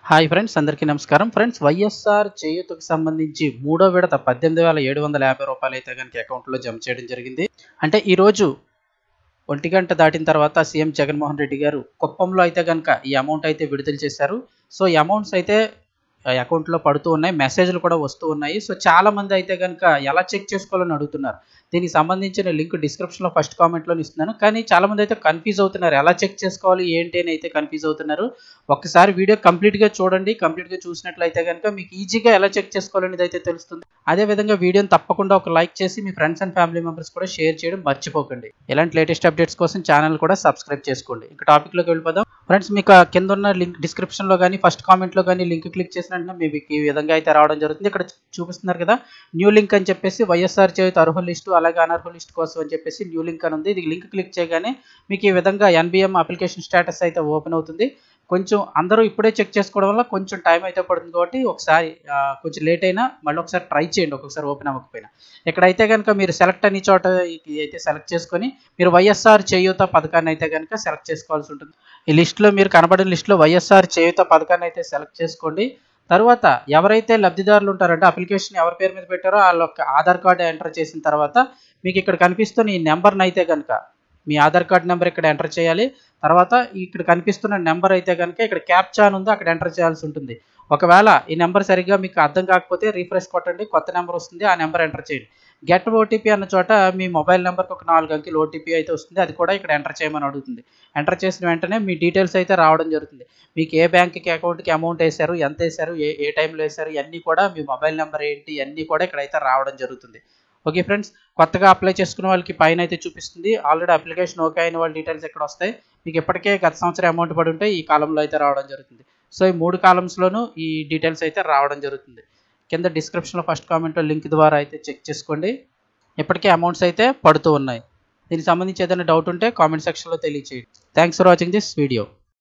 hi friends అందరికీ నమస్కారం friends YSR చేయూతకు సంబంధించి మూడో విడత పద్దెనిమిది వేల ఏడు వందల యాభై రూపాయలు అయితే కనుక అకౌంట్లో జమ చేయడం జరిగింది అంటే ఈరోజు ఒంటి గంట దాటిన తర్వాత సీఎం జగన్మోహన్ రెడ్డి గారు కుప్పంలో అయితే కనుక ఈ అమౌంట్ అయితే విడుదల చేశారు సో ఈ అమౌంట్స్ అయితే అకౌంట్లో పడుతూ ఉన్నాయి మెసేజ్లు కూడా వస్తూ ఉన్నాయి సో చాలా మంది అయితే కనుక ఎలా చెక్ చేసుకోవాలని అడుగుతున్నారు దీనికి సంబంధించిన లింక్ డిస్క్రిప్షన్లో ఫస్ట్ కామెంట్లో ఇస్తున్నాను కానీ చాలా మంది అయితే కన్ఫ్యూజ్ అవుతున్నారు ఎలా చెక్ చేసుకోవాలి ఏంటి అని అయితే కన్ఫ్యూజ్ అవుతున్నారు ఒక్కసారి వీడియో కంప్లీట్గా చూడండి కంప్లీట్గా చూసినట్లయితే కనుక మీకు ఈజీగా ఎలా చెక్ చేసుకోవాలనేది అయితే తెలుస్తుంది అదేవిధంగా వీడియోని తప్పకుండా ఒక లైక్ చేసి మీ ఫ్రెండ్స్ అండ్ ఫ్యామిలీ మెంబర్స్ కూడా షేర్ చేయడం మర్చిపోకండి ఇలాంటి లేటెస్ట్ అప్డేట్స్ కోసం ఛానల్ కూడా సబ్స్క్రైబ్ చేసుకోండి ఇంకా టాపిక్లోకి వెళ్ళిపోదాం ఫ్రెండ్స్ మీకు ఆ కింద ఉన్న లింక్ డిస్క్రిప్షన్లో కానీ ఫస్ట్ కామెంట్లో కానీ లింక్ క్లిక్ చేసిన వెంటనే మీకు ఈ విధంగా అయితే రావడం జరుగుతుంది ఇక్కడ చూపిస్తున్నారు కదా న్యూ లింక్ అని చెప్పేసి వైఎస్ఆర్ చేయుత అర్హుల లిస్టు అలాగే అనర్హుల లిస్ట్ కోసం అని చెప్పేసి న్యూ లింక్ అని ఉంది ఇది లింక్ క్లిక్ చేయగానే మీకు ఈ విధంగా ఎన్బిఎం అప్లికేషన్ స్టేటస్ అయితే ఓపెన్ అవుతుంది కొంచెం అందరూ ఇప్పుడే చెక్ చేసుకోవడం వల్ల కొంచెం టైం అయితే పడుతుంది కాబట్టి ఒకసారి ఆ, కొంచెం లేట్ అయినా మళ్ళీ ఒకసారి ట్రై చేయండి ఒక్కొక్కసారి ఓపెన్ అవ్వకపోయినా ఇక్కడైతే కనుక మీరు సెలెక్ట్ అన్ని చోట ఇది అయితే సెలెక్ట్ చేసుకొని మీరు వైఎస్ఆర్ చేయూత పథకాన్ని అయితే కనుక సెలెక్ట్ చేసుకోవాల్సి ఉంటుంది ఈ లిస్టులో మీరు కనబడిన లిస్టులో వైఎస్ఆర్ చేయూత పథకాన్ని అయితే సెలెక్ట్ చేసుకోండి తర్వాత ఎవరైతే లబ్ధిదారులు ఉంటారంటే అప్లికేషన్ ఎవరి పేరు మీద పెట్టారో వాళ్ళ యొక్క ఆధార్ కార్డు ఎంటర్ చేసిన తర్వాత మీకు ఇక్కడ కనిపిస్తున్న ఈ నెంబర్ని అయితే కనుక మీ ఆధార్ కార్డ్ నెంబర్ ఇక్కడ ఎంటర్ చేయాలి తర్వాత ఇక్కడ కనిపిస్తున్న నెంబర్ అయితే కనుక ఇక్కడ క్యాప్చా అని ఉంది అక్కడ ఎంటర్ చేయాల్సి ఉంటుంది ఒకవేళ ఈ నెంబర్ సరిగ్గా మీకు అర్థం కాకపోతే రీఫ్రెష్ కొట్టండి కొత్త నెంబర్ వస్తుంది ఆ నెంబర్ ఎంటర్ చేయండి గెట్ ఓటీపీ అన్న చోట మీ మొబైల్ నెంబర్కి ఒక నాలుగు అంకెలు ఓటీపీ అయితే వస్తుంది అది కూడా ఇక్కడ ఎంటర్ చేయమని అడుగుతుంది ఎంటర్ చేసిన వెంటనే మీ డీటెయిల్స్ అయితే రావడం జరుగుతుంది మీకు ఏ బ్యాంక్కి అకౌంట్కి అమౌంట్ వేశారు ఎంత వేశారు ఏ ఏ టైంలో వేశారు ఇవన్నీ కూడా మీ మొబైల్ నెంబర్ ఏంటి ఇవన్నీ కూడా ఇక్కడైతే రావడం జరుగుతుంది ఓకే ఫ్రెండ్స్ కొత్తగా అప్లై చేసుకున్న వాళ్ళకి పైన అయితే చూపిస్తుంది ఆల్రెడీ అప్లికేషన్ ఓకే అయిన వాళ్ళ డీటెయిల్స్ ఇక్కడ వస్తాయి మీకు ఇప్పటికే గత సంవత్సరం అమౌంట్ పడి ఉంటే ఈ కాలంలో అయితే రావడం జరుగుతుంది సో ఈ మూడు కాలమ్స్లోనూ ఈ డీటెయిల్స్ అయితే రావడం జరుగుతుంది కింద డిస్క్రిప్షన్లో ఫస్ట్ కామెంట్లో లింక్ ద్వారా అయితే చెక్ చేసుకోండి ఇప్పటికే అమౌంట్స్ అయితే పడుతూ ఉన్నాయి దీనికి సంబంధించి ఏదైనా డౌట్ ఉంటే కామెంట్ సెక్షన్లో తెలియచేయండి thanks for watching this video